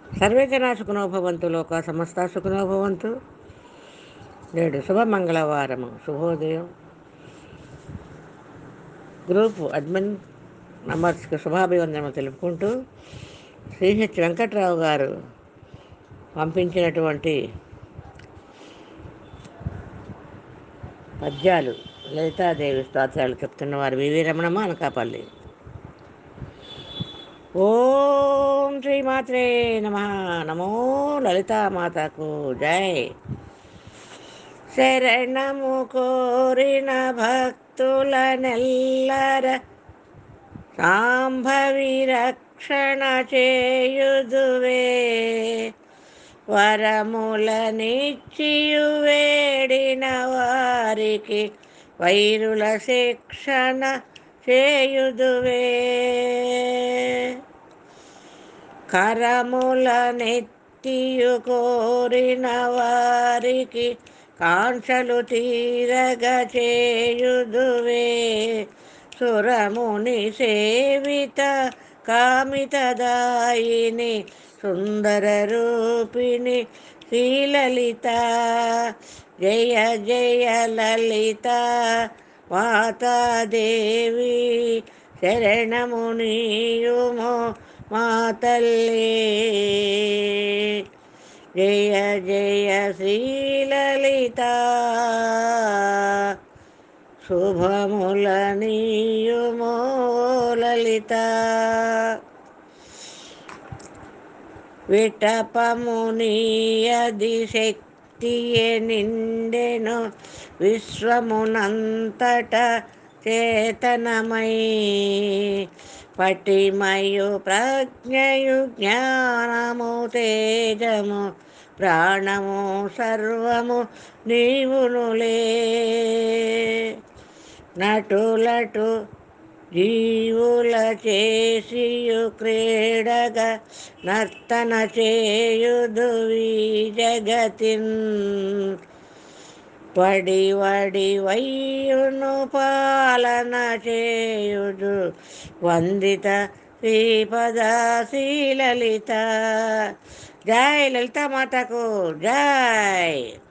survey జనా సుఖనో భవంతు లోక సమస్త సుఖనో భవంతు నేడు శుభ మంగళవారము శుభోదయం గ్రూప్ అడ్మిన్ నంబర్స్కి శుభాభివందనలు తెలుపుకుంటూ శ్రీహెచ్ వెంకట్రావు గారు పంపించినటువంటి పద్యాలు లలితాదేవి స్తోత్రాలు చెప్తున్న వారు వివి రమణమ్మ అనకాపల్లి ఓం శ్రీమాత్రే నమ నమో లలితామాతకు జై శరణము కోరిన భక్తుల నెల్లర సాంభవి రక్షణ చేయుదువే వరములనిచ్చియు వేడిన వారికి వైరుల శిక్షణ చేయుదువే కరముల నెత్తియు కోరిన వారికి కాంక్షలు తీరగ చేయుదువే సురముని సేవిత కామితదాయిని సుందర రూపిణి శ్రీలలిత జయ జయ లలిత మాతాదేవి శరణము నీయుమో మా తల్లి జయ జయ శ్రీలలిత శుభముల నీయుమో లలిత విటపమునీయది శక్తియే నిండెను విశ్వమునంతట చేతనమై పటిమయు ప్రజ్ఞయు జ్ఞానము తేజము ప్రాణము సర్వము నీవునులే నటులటు జీవుల చేసియు క్రీడగా నర్తన చేయుదువి జగతిన్ పడి వడి వయ్యును పాలన చేయుదు వందిత శ్రీపద శ్రీలలిత జై లలిత మాతకు జై